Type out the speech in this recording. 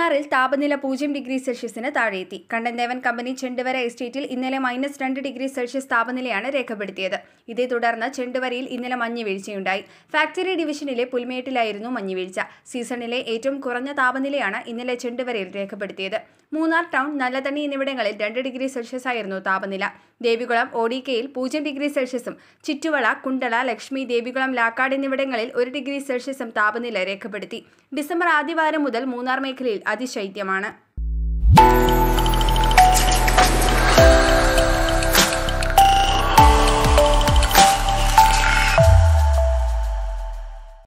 മൂന്നാറിൽ താപനില പൂജ്യം ഡിഗ്രി സെൽഷ്യസിന് താഴെയെത്തി കണ്ടൻദേവൻ കമ്പനി ചെണ്ടുവര എസ്റ്റേറ്റിൽ ഇന്നലെ മൈനസ് രണ്ട് ഡിഗ്രി സെൽഷ്യസ് താപനിലയാണ് രേഖപ്പെടുത്തിയത് ഇതേ തുടർന്ന് ചെണ്ടുവരയിൽ ഇന്നലെ മഞ്ഞ് വീഴ്ചയുണ്ടായി ഫാക്ടറി ഡിവിഷനിലെ പുൽമേട്ടിലായിരുന്നു മഞ്ഞുവീഴ്ച സീസണിലെ ഏറ്റവും കുറഞ്ഞ താപനിലയാണ് ഇന്നലെ ചെണ്ടുവരയിൽ രേഖപ്പെടുത്തിയത് മൂന്നാർ ടൗൺ നല്ലതണ്ണി എന്നിവിടങ്ങളിൽ രണ്ട് ഡിഗ്രി സെൽഷ്യസ് ആയിരുന്നു താപനില ദേവികുളം ഒഡികെയിൽ പൂജ്യം ഡിഗ്രി സെൽഷ്യസും ചിറ്റുവള കുണ്ടള ലക്ഷ്മി ദേവികുളം ലാക്കാട് എന്നിവിടങ്ങളിൽ ഒരു ഡിഗ്രി സെൽഷ്യസും താപനില രേഖപ്പെടുത്തി ഡിസംബർ ആദ്യവാരം മുതൽ മൂന്നാർ മേഖലയിൽ അതിശൈത്യമാണ്